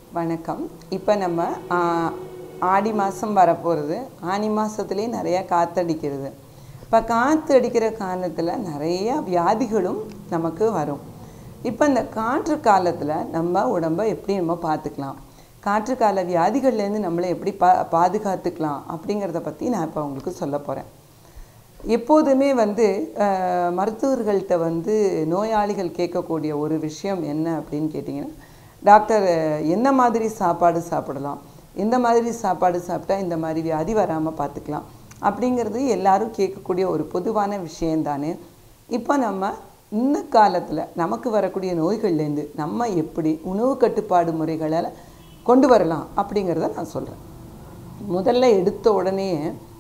வணக்கம் இப்போ நம்ம ஆ, ஆடி மாதம் வரப்போகிறது ஆனி மாதத்துலேயே நிறையா காற்றடிக்கிறது இப்போ காற்று அடிக்கிற காலத்தில் நிறைய வியாதிகளும் நமக்கு வரும் இப்போ இந்த காற்று காலத்தில் நம்ம உடம்பை எப்படி நம்ம பார்த்துக்கலாம் காற்று கால வியாதிகள்லேருந்து நம்மளை எப்படி பா பாதுகாத்துக்கலாம் அப்படிங்கிறத பற்றி நான் இப்போ உங்களுக்கு சொல்ல போகிறேன் எப்போதுமே வந்து அஹ், மருத்துவர்கள்ட்ட வந்து நோயாளிகள் கேட்கக்கூடிய ஒரு விஷயம் என்ன அப்படின்னு கேட்டிங்கன்னா டாக்டர் அஹ், என்ன மாதிரி சாப்பாடு சாப்பிடலாம் எந்த மாதிரி சாப்பாடு சாப்பிட்டா இந்த மாதிரி வியாதி வராமல் பார்த்துக்கலாம் அப்படிங்கிறது எல்லாரும் கேட்கக்கூடிய ஒரு பொதுவான விஷயம்தானே இப்போ நம்ம இந்த காலத்தில் நமக்கு வரக்கூடிய நோய்கள்லேருந்து நம்ம எப்படி உணவு கட்டுப்பாடு முறைகளை கொண்டு வரலாம் அப்படிங்கிறத நான் சொல்கிறேன் முதல்ல எடுத்த உடனே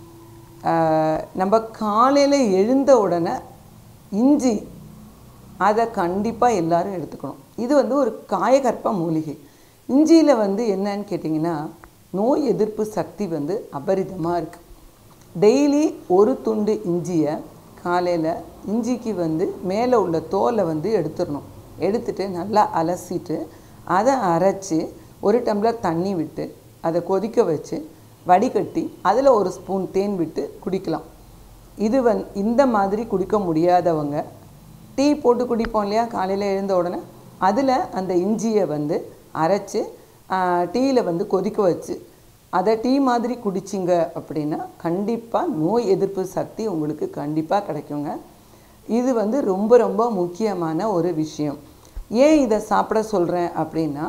ஆஹ், நம்ம காலையில் எழுந்த உடனே இஞ்சி அதை கண்டிப்பாக எல்லாரும் எடுத்துக்கணும் இது வந்து ஒரு காயகற்ப மூலிகை இஞ்சியில் வந்து என்னன்னு கேட்டிங்கன்னா நோய் எதிர்ப்பு சக்தி வந்து அபரிதமாக இருக்குது டெய்லி ஒரு துண்டு இஞ்சியை காலையில் இஞ்சிக்கு வந்து மேலே உள்ள தோலை வந்து எடுத்துடணும் எடுத்துட்டு நல்லா அலசிட்டு அதை அரைச்சி ஒரு டம்ளர் தண்ணி விட்டு அதை கொதிக்க வச்சு வடிகட்டி அதில் ஒரு ஸ்பூன் தேன் விட்டு குடிக்கலாம் இது வந் இந்த மாதிரி குடிக்க முடியாதவங்க டீ போட்டு குடிப்போம் இல்லையா காலையில் எழுந்த உடனே அதில் அந்த இஞ்சியை வந்து அரைச்சி டீயில் வந்து கொதிக்க வச்சு அதை டீ மாதிரி குடிச்சிங்க அப்படின்னா கண்டிப்பாக நோய் எதிர்ப்பு சக்தி உங்களுக்கு கண்டிப்பாக கிடைக்குங்க இது வந்து ரொம்ப ரொம்ப முக்கியமான ஒரு விஷயம் ஏன் இதை சாப்பிட சொல்கிறேன் அப்படின்னா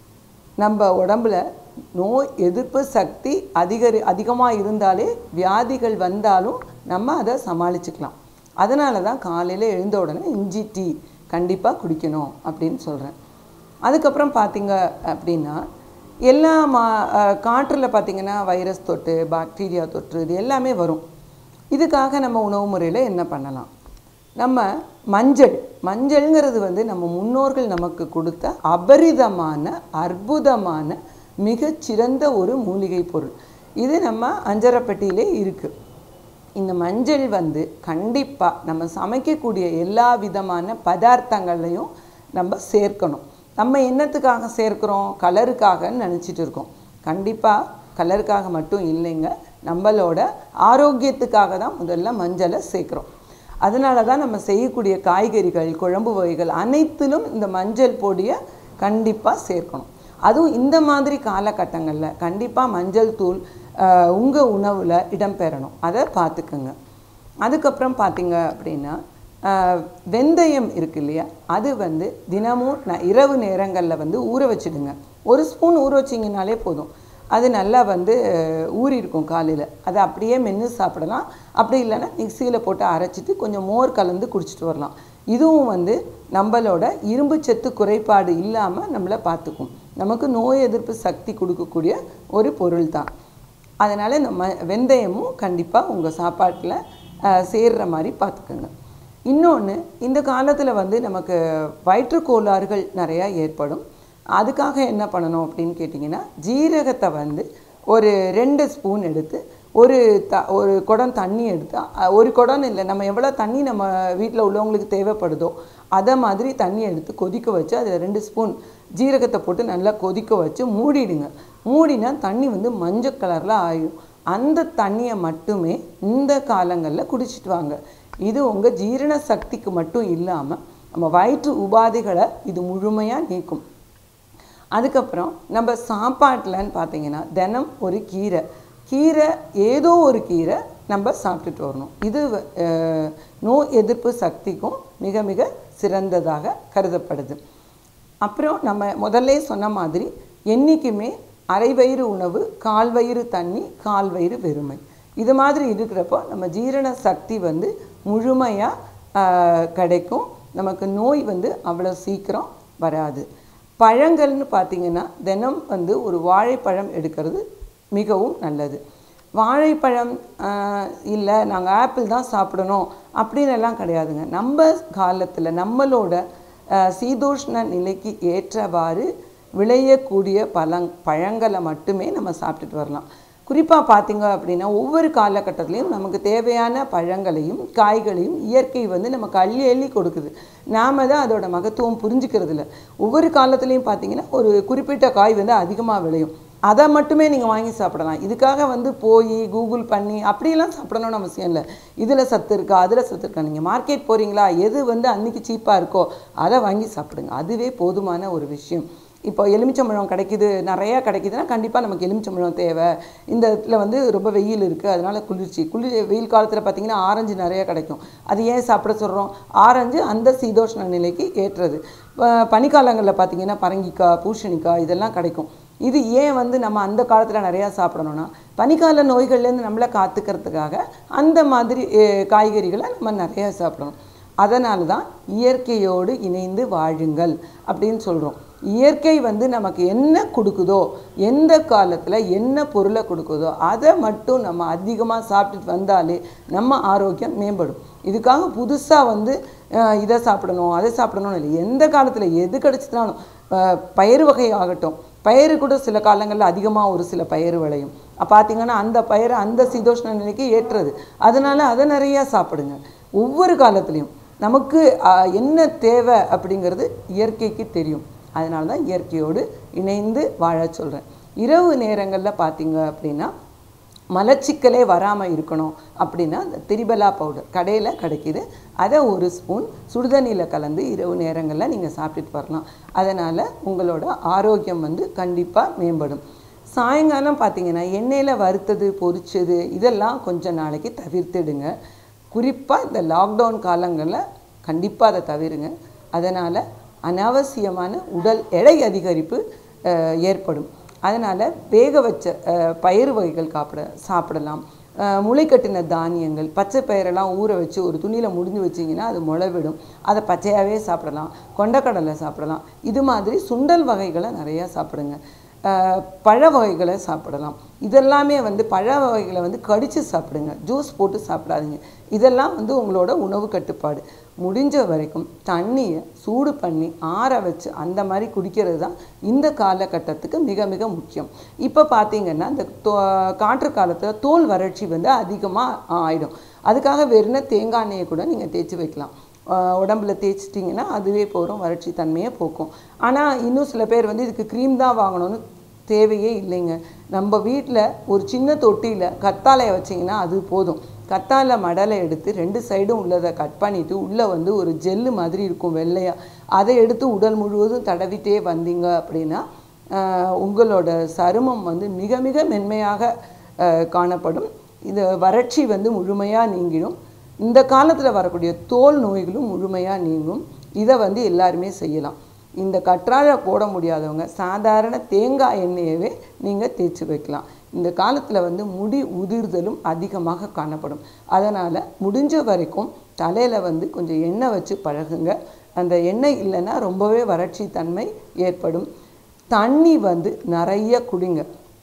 நம்ம உடம்புல நோய் எதிர்ப்பு சக்தி அதிகரி அதிகமாக இருந்தாலே வியாதிகள் வந்தாலும் நம்ம அதை சமாளிச்சுக்கலாம் அதனால தான் காலையில் எழுந்த உடனே இஞ்சி டீ கண்டிப்பாக குடிக்கணும் அப்படின்னு சொல்கிறேன் அதுக்கப்புறம் பார்த்தீங்க அப்படின்னா எல்லா மா காற்றில் பார்த்தீங்கன்னா வைரஸ் தொட்டு பாக்டீரியா தொற்று இது எல்லாமே வரும் இதுக்காக நம்ம உணவு முறையில் என்ன பண்ணலாம் நம்ம மஞ்சள் மஞ்சள்ங்கிறது வந்து நம்ம முன்னோர்கள் நமக்கு கொடுத்த அபரிதமான அற்புதமான மிகச்சிறந்த ஒரு மூலிகை பொருள் இது நம்ம அஞ்சரைப்பட்டியிலே இருக்குது இந்த மஞ்சள் வந்து கண்டிப்பாக நம்ம சமைக்கக்கூடிய எல்லா விதமான பதார்த்தங்களையும் நம்ம சேர்க்கணும் நம்ம என்னத்துக்காக சேர்க்கிறோம் கலருக்காகன்னு நினச்சிட்டு இருக்கோம் கண்டிப்பாக கலருக்காக மட்டும் இல்லைங்க நம்மளோட ஆரோக்கியத்துக்காக தான் முதல்ல மஞ்சளை சேர்க்குறோம் அதனால தான் நம்ம செய்யக்கூடிய காய்கறிகள் குழம்பு வகைகள் அனைத்திலும் இந்த மஞ்சள் பொடியை கண்டிப்பாக சேர்க்கணும் அதுவும் இந்த மாதிரி காலகட்டங்களில் கண்டிப்பாக மஞ்சள் தூள் உங்கள் உணவில் இடம்பெறணும் அதை பார்த்துக்குங்க அதுக்கப்புறம் பார்த்தீங்க அப்படின்னா ஆஹ், வெந்தயம் இருக்கு இல்லையா அது வந்து தினமும் ந இரவு நேரங்களில் வந்து ஊற வச்சிடுங்க ஒரு ஸ்பூன் ஊற வச்சிங்கனாலே போதும் அது நல்லா வந்து அஹ், ஊறி இருக்கும் காலையில் அதை அப்படியே மென்று சாப்பிடலாம் அப்படி இல்லைன்னா மிக்சியில் போட்டு அரைச்சிட்டு கொஞ்சம் மோர் கலந்து குடிச்சிட்டு வரலாம் இதுவும் வந்து நம்மளோட இரும்பு சத்து குறைபாடு இல்லாமல் நம்மளை பார்த்துக்கும் நமக்கு நோய் எதிர்ப்பு சக்தி கொடுக்கக்கூடிய ஒரு பொருள் தான் அதனால் இந்த ம வெந்தயமும் கண்டிப்பாக உங்கள் சாப்பாட்டில் சேர்ற மாதிரி பார்த்துக்கோங்க இன்னொன்று இந்த காலத்தில் வந்து நமக்கு வயிற்றுக்கோளாறுகள் நிறையா ஏற்படும் அதுக்காக என்ன பண்ணணும் அப்படின்னு கேட்டிங்கன்னா ஜீரகத்தை வந்து ஒரு ரெண்டு ஸ்பூன் எடுத்து ஒரு த ஒரு குடம் தண்ணி எடுத்து அ, ஒரு குடம் இல்லை நம்ம எவ்வளோ தண்ணி நம்ம வீட்டில் உள்ளவங்களுக்கு தேவைப்படுதோ அதை மாதிரி தண்ணி எடுத்து கொதிக்க வச்சு அதில் ரெண்டு ஸ்பூன் ஜீரகத்தை போட்டு நல்லா கொதிக்க வச்சு மூடிடுங்க மூடினா தண்ணி வந்து மஞ்சள் கலரில் ஆயிடும் அந்த தண்ணியை மட்டுமே இந்த காலங்களில் குடிச்சிட்டு வாங்க இது உங்கள் ஜீரண சக்திக்கு மட்டும் இல்லாமல் நம்ம வயிற்று உபாதைகளை இது முழுமையாக நீக்கும் அதுக்கப்புறம் நம்ம சாப்பாட்டில்னு பார்த்தீங்கன்னா தினம் ஒரு கீரை கீரை ஏதோ ஒரு கீரை நம்ம சாப்பிட்டுட்டு வரணும் இது அஹ், நோய் எதிர்ப்பு சக்திக்கும் மிக மிக சிறந்ததாக கருதப்படுது அப்புறம் நம்ம முதல்ல சொன்ன மாதிரி என்றைக்குமே அரை வயிறு உணவு கால் வயிறு தண்ணி கால் வயிறு வெறுமை இது மாதிரி இருக்கிறப்போ நம்ம ஜீரண சக்தி வந்து முழுமையாக கிடைக்கும் நமக்கு நோய் வந்து அவ்வளோ சீக்கிரம் வராது பழங்கள்னு பார்த்தீங்கன்னா தினம் வந்து ஒரு வாழைப்பழம் எடுக்கிறது மிகவும் நல்லது வாழைப்பழம் இல்லை நாங்கள் ஆப்பிள் தான் சாப்பிடணும் அப்படின்னு எல்லாம் கிடையாதுங்க நம்ம காலத்தில் நம்மளோட ஆஹ், சீதோஷ்ண நிலைக்கு ஏற்றவாறு விளையக்கூடிய பழங் பழங்களை மட்டுமே நம்ம சாப்பிட்டுட்டு வரலாம் குறிப்பாக பார்த்தீங்க அப்படின்னா ஒவ்வொரு காலகட்டத்திலையும் நமக்கு தேவையான பழங்களையும் காய்களையும் இயற்கை வந்து நமக்கு அள்ளி அள்ளி கொடுக்குது நாம தான் அதோட மகத்துவம் புரிஞ்சுக்கிறது இல்ல ஒவ்வொரு காலத்துலேயும் பார்த்தீங்கன்னா ஒரு குறிப்பிட்ட காய் வந்து அதிகமாக விளையும் அதை மட்டுமே நீங்கள் வாங்கி சாப்பிடலாம் இதுக்காக வந்து போய் கூகுள் பண்ணி அப்படியெல்லாம் சாப்பிடணும்னு அவசியம் இல்லை இதில் சத்து இருக்கா அதில் சத்து இருக்கா நீங்கள் மார்க்கெட் போகிறீங்களா எது வந்து அன்னைக்கு சீப்பாக இருக்கோ அதை வாங்கி சாப்பிடுங்க அதுவே போதுமான ஒரு விஷயம் இப்போ எலுமிச்சம்பழம் கிடைக்குது நிறையா கிடைக்குதுன்னா கண்டிப்பாக நமக்கு எலுமிச்சம்பழம் தேவை இந்த இடத்துல வந்து ரொம்ப வெயில் இருக்குது அதனால குளிர்ச்சி குளிர் வெயில் காலத்தில் பார்த்தீங்கன்னா ஆரஞ்சு நிறையா கிடைக்கும் அது ஏன் சாப்பிட சொல்கிறோம் ஆரஞ்சு அந்த சீதோஷ்ண நிலைக்கு ஏற்றது ப- பனிக்காலங்களில் பார்த்தீங்கன்னா பரங்கிக்காய் பூசணிக்காய் இதெல்லாம் கிடைக்கும் இது ஏன் வந்து நம்ம அந்த காலத்தில் நிறையா சாப்பிடணும்னா பனிக்கால நோய்கள்லேருந்து நம்மளை காத்துக்கிறதுக்காக அந்த மாதிரி அஹ், காய்கறிகளை நம்ம நிறையா சாப்பிடணும் அதனால தான் இயற்கையோடு இணைந்து வாழுங்கள் அப்படின்னு சொல்கிறோம் இயற்கை வந்து நமக்கு என்ன கொடுக்குதோ எந்த காலத்தில் என்ன பொருளை கொடுக்குதோ அதை மட்டும் நம்ம அதிகமாக சாப்பிட்டுட்டு வந்தாலே நம்ம ஆரோக்கியம் மேம்படும் இதுக்காக புதுசாக வந்து அஹ், இதை சாப்பிடணும் அதை சாப்பிடணும்னு இல்லை எந்த காலத்தில் எது கிடைச்சதுனாலும் அஹ், பயிறு வகை ஆகட்டும் பயிறு கூட சில காலங்களில் அதிகமாக ஒரு சில பயிறு விளையும் அப்ப பார்த்தீங்கன்னா அந்த பயிரை அந்த சீதோஷ்ண நிலைக்கு ஏற்றுறது அதனால அதை நிறையா சாப்பிடுங்க ஒவ்வொரு காலத்துலேயும் நமக்கு அஹ், என்ன தேவை அப்படிங்கிறது இயற்கைக்கு தெரியும் அதனால தான் இயற்கையோடு இணைந்து வாழ சொல்கிறேன் இரவு நேரங்களில் பார்த்தீங்க அப்படின்னா மலச்சிக்கலே வராமல் இருக்கணும் அப்படின்னா அந்த திரிபலா பவுடர் கடையில் கிடைக்கிது அதை ஒரு ஸ்பூன் சுடுதண்ணியில் கலந்து இரவு நேரங்களில் நீங்கள் சாப்பிட்டுட்டு வரலாம் அதனால் உங்களோட ஆரோக்கியம் வந்து கண்டிப்பாக மேம்படும் சாயங்காலம் பார்த்தீங்கன்னா எண்ணெயில் வறுத்தது பொரிச்சது இதெல்லாம் கொஞ்ச நாளைக்கு தவிர்த்துடுங்க குறிப்பாக இந்த லாக்டவுன் காலங்களில் கண்டிப்பாக அதை தவிருங்க அதனால் அனாவசியமான உடல் எடை அதிகரிப்பு அஹ், ஏற்படும் அதனால் வேக வச்ச அஹ், பயிறு வகைகள் காப்பிட சாப்பிடலாம் அஹ், முளைக்கட்டின தானியங்கள் பச்சை பயிரெல்லாம் ஊற வச்சு ஒரு துணியில் முடிஞ்சு வச்சிங்கன்னா அது முளைவிடும் அதை பச்சையாகவே சாப்பிடலாம் கொண்டக்கடலை சாப்பிடலாம் இது மாதிரி சுண்டல் வகைகளை நிறையா சாப்பிடுங்க அஹ், பழ வகைகளை சாப்பிடலாம் இதெல்லாமே வந்து பழ வகைகளை வந்து கடித்து சாப்பிடுங்க ஜூஸ் போட்டு சாப்பிடாதீங்க இதெல்லாம் வந்து உங்களோட உணவு கட்டுப்பாடு முடிஞ்ச வரைக்கும் தண்ணியை சூடு பண்ணி ஆற வச்சு அந்த மாதிரி குடிக்கிறது தான் இந்த காலகட்டத்துக்கு மிக மிக முக்கியம் இப்போ பார்த்தீங்கன்னா இந்த தோ- காற்று காலத்தில் தோல் வறட்சி வந்து அதிகமாக ஆயிடும் அதுக்காக வெறும் தேங்காய் எண்ணெயை கூட நீங்கள் தேய்ச்சி வைக்கலாம் ஆஹ் உடம்புல தேய்ச்சிட்டிங்கன்னா அதுவே போகிறோம் வறட்சி தன்மையை போக்கும் ஆனால் இன்னும் சில பேர் வந்து இதுக்கு க்ரீம் தான் வாங்கணும்னு தேவையே இல்லைங்க நம்ம வீட்டில் ஒரு சின்ன தொட்டியில் கத்தாழையை வச்சிங்கன்னா அது போதும் கத்தாழை மடலை எடுத்து ரெண்டு சைடும் உள்ளதை கட் பண்ணிவிட்டு உள்ளே வந்து ஒரு ஜெல்லு மாதிரி இருக்கும் வெள்ளையாக அதை எடுத்து உடல் முழுவதும் தடவிட்டே வந்தீங்க அப்படின்னா ஆஹ் உங்களோட சருமம் வந்து மிக மிக மென்மையாக ஆஹ் காணப்படும் இது வறட்சி வந்து முழுமையாக நீங்கிடும் இந்த காலத்தில் வரக்கூடிய தோல் நோய்களும் முழுமையாக நீங்கும் இதை வந்து எல்லாருமே செய்யலாம் இந்த கற்றாழை போட முடியாதவங்க சாதாரண தேங்காய் எண்ணெயவே நீங்கள் தேய்ச்சி வைக்கலாம் இந்த காலத்தில் வந்து முடி உதிர்தலும் அதிகமாக காணப்படும் அதனால் முடிஞ்ச வரைக்கும் தலையில் வந்து கொஞ்சம் எண்ணெய் வச்சு பழகுங்க அந்த எண்ணெய் இல்லைன்னா ரொம்பவே வறட்சி தன்மை ஏற்படும் தண்ணி வந்து நிறைய குடிங்க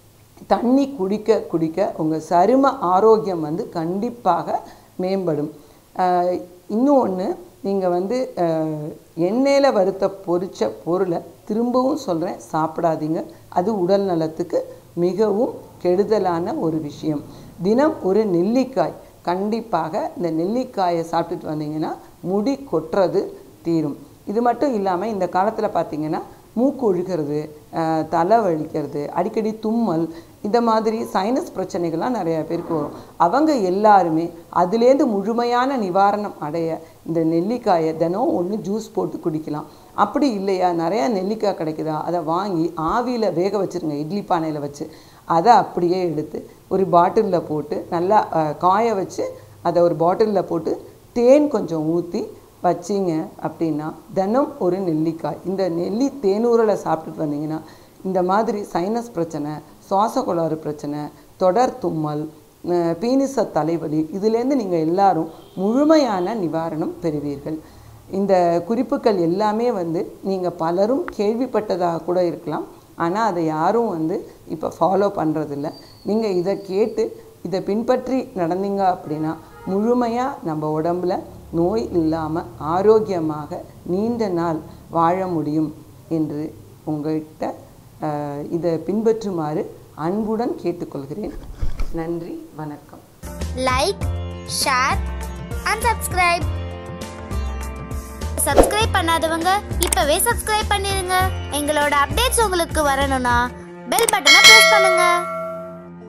தண்ணி குடிக்க குடிக்க உங்கள் சரும ஆரோக்கியம் வந்து கண்டிப்பாக மேம்படும் ஆஹ் இன்னும் ஒன்று நீங்கள் வந்து ஆஹ் எண்ணெயில் வறுத்த பொரிச்ச பொருளை திரும்பவும் சொல்கிறேன் சாப்பிடாதீங்க அது உடல் நலத்துக்கு மிகவும் கெடுதலான ஒரு விஷயம் தினம் ஒரு நெல்லிக்காய் கண்டிப்பாக இந்த நெல்லிக்காயை சாப்பிட்டுட்டு வந்தீங்கன்னா முடி கொட்டுறது தீரும் இது மட்டும் இல்லாமல் இந்த காலத்தில் பார்த்தீங்கன்னா மூக்கு ஒழுகிறது அஹ், தலை வலிக்கிறது அடிக்கடி தும்மல் இந்த மாதிரி சைனஸ் பிரச்சனைகள்லாம் நிறைய பேருக்கு வரும் அவங்க எல்லாருமே அதுலேருந்து முழுமையான நிவாரணம் அடைய இந்த நெல்லிக்காயை தினம் ஒன்று ஜூஸ் போட்டு குடிக்கலாம் அப்படி இல்லையா நிறையா நெல்லிக்காய் கிடைக்குதா அதை வாங்கி ஆவியில் வேக வச்சுருங்க இட்லி பானையில் வச்சு அதை அப்படியே எடுத்து ஒரு பாட்டிலில் போட்டு நல்லா அஹ், காய வச்சு அதை ஒரு பாட்டிலில் போட்டு தேன் கொஞ்சம் ஊற்றி வச்சிங்க அப்படின்னா தினம் ஒரு நெல்லிக்காய் இந்த நெல்லி தேனூரில் சாப்பிட்டுட்டு வந்தீங்கன்னா இந்த மாதிரி சைனஸ் பிரச்சனை சுவாச கோளாறு பிரச்சனை தொடர் தும்மல் அஹ், பீனிச தலைவலி இதுலேருந்து நீங்கள் எல்லாரும் முழுமையான நிவாரணம் பெறுவீர்கள் இந்த குறிப்புகள் எல்லாமே வந்து நீங்கள் பலரும் கேள்விப்பட்டதாக கூட இருக்கலாம் ஆனால் அதை யாரும் வந்து இப்போ ஃபாலோ பண்ணுறதில்ல நீங்கள் இதை கேட்டு இதை பின்பற்றி நடந்தீங்க அப்படின்னா முழுமையாக நம்ம உடம்புல நோய் இல்லாமல் ஆரோக்கியமாக நீண்ட நாள் வாழ முடியும் என்று உங்கள்கிட்ட அஹ், இதை பின்பற்றுமாறு அன்புடன் கேட்டுக்கொள்கிறேன் நன்றி வணக்கம் like share and subscribe subscribe பண்ணாதவங்க இப்பவே சப்ஸ்கிரைப் பண்ணிருங்க எங்களோட அப்டேட்ஸ் உங்களுக்கு வரணும்னா பெல் பட்டனை ப்ரெஸ் பண்ணுங்க